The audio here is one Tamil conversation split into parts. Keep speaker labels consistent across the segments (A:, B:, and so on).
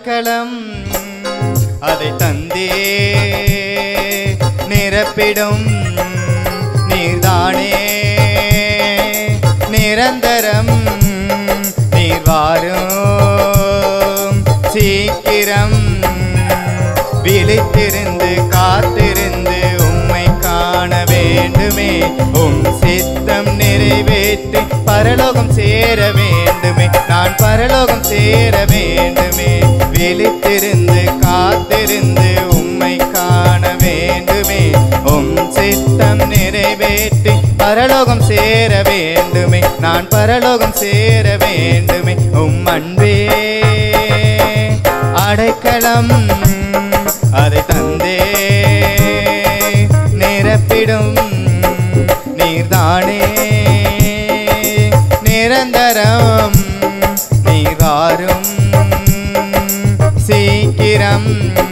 A: அடைக்கலம் அதை தந்தே நிரப்பிடும் நீர்தானே நிரந்தரம் நீர் வாரும் சீக்கிரம் விழித்திருந்து காத்திருந்து உம்மை காண வேண்டுமே உம் சித்தம் நிறைவேற்றி பரலோகம் சேர வேண்டுமே நான் பரலோகம் சேர வேண்டுமே விழித்திருந்து காத்திருந்து உம்மை காண வேண்டுமே உம் சித்தம் நிறைவேற்றி பரலோகம் சேர வேண்டுமே நான் பரலோகம் சேர வேண்டுமே உம் அன்பே அடைக்கலம் அதை தந்தே நிரப்பிடும் நீர்தானே நிரந்தரம் நீர் வாரும் சீக்கிரம்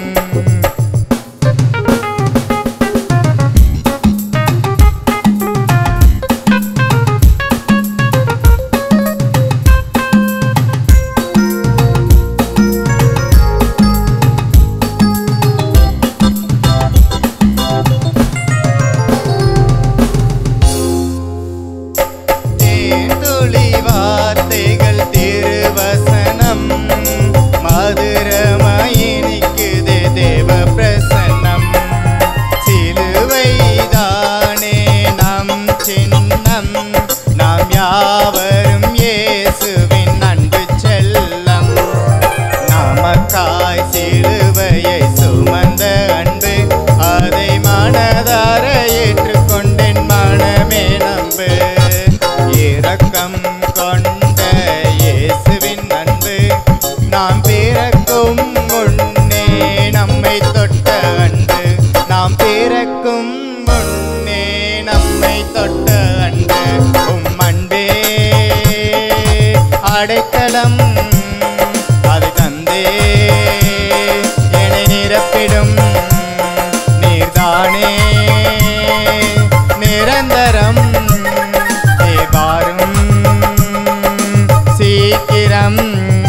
A: தேர்தொளி வார்த்தைகள் திருவசனம் மதுரமயினிக்குதே தேவ பிரசன்னம் சிலுவைதானே நம் சின்னம் நாம் யாவரும் இயேசுவின் அன்பு செல்லம் நமக்காய் சிலுவையை சுமந்த அன்பு அதை மனதார ஏற்றுக்கொண்டேன் மனமே நம்பு இரக்கம் கொண்ட இயேசுவின் அன்பு நாம் பிறக்கும் முன்னே நம்மை தொட்ட அன்பு நாம் பிறக்கும் முன்னே நம்மை தொட்ட அன்பு உம் அன்பே அடைக்கலம் அதை தந்தே என்னை நிரப்பிடும் நீர்தானே நிரந்தரம் தேவாரும் சீக்கிரம்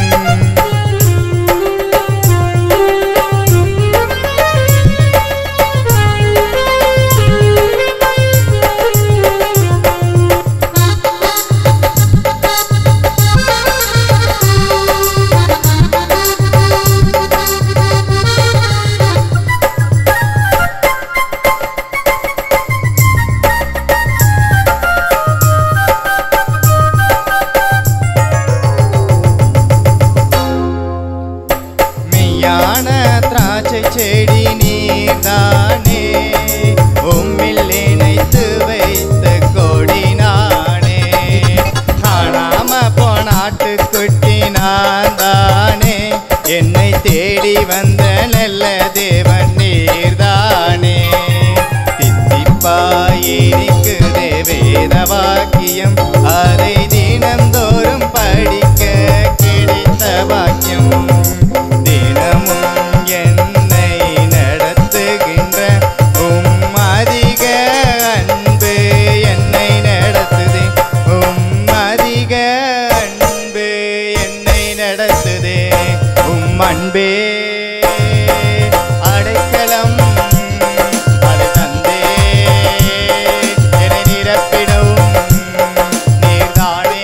A: மெய்யான திராட்சை செடி நீர்தானே உம்மில் இணைத்து வைத்த கொடி நானே காணாம போனாட்டுக்குட்டி நான் தானே என்னை தேடி வந்த நல்ல தேவன் நீர்தானே தித்திப்பாயினிக்கு வேத வாக்கியம் அதை தினந்தோறும் படிக்க கிடைத்த வாக்கியம் தினமும் என்னை நடத்துகின்ற உம் அதிக அன்பு என்னை நடத்துதே உம் அதிக அன்பு என்னை நடத்துதே உம் அன்பே அடைக்கலம் அது தந்தே என்னை நிரப்பிடவும் நீர்தானே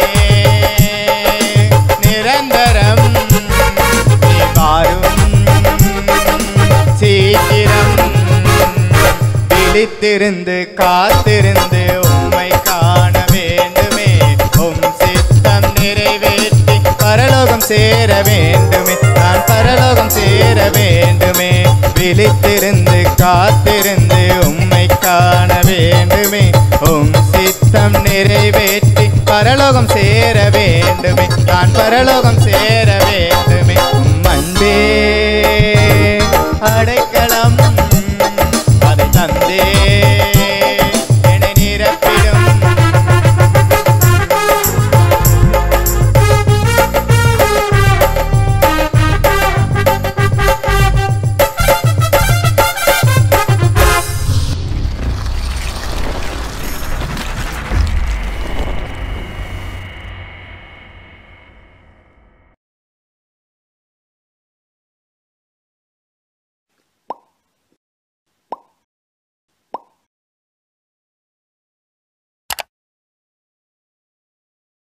A: நிரந்தரம் நீ வாரும் சீக்கிரம் விழித்திருந்து காத்திருந்து உம்மை காண வேண்டுமே உம் சித்தம் நிறைவேற்றி பரலோகம் சேர வேண்டுமே நான் பரலோகம் சேர வேண்டுமே விழித்திருந்து காத்திருந்து உம்மை காண வேண்டுமே உம் சித்தம் நிறைவேற்றி பரலோகம் சேர வேண்டுமே நான் பரலோகம் சேர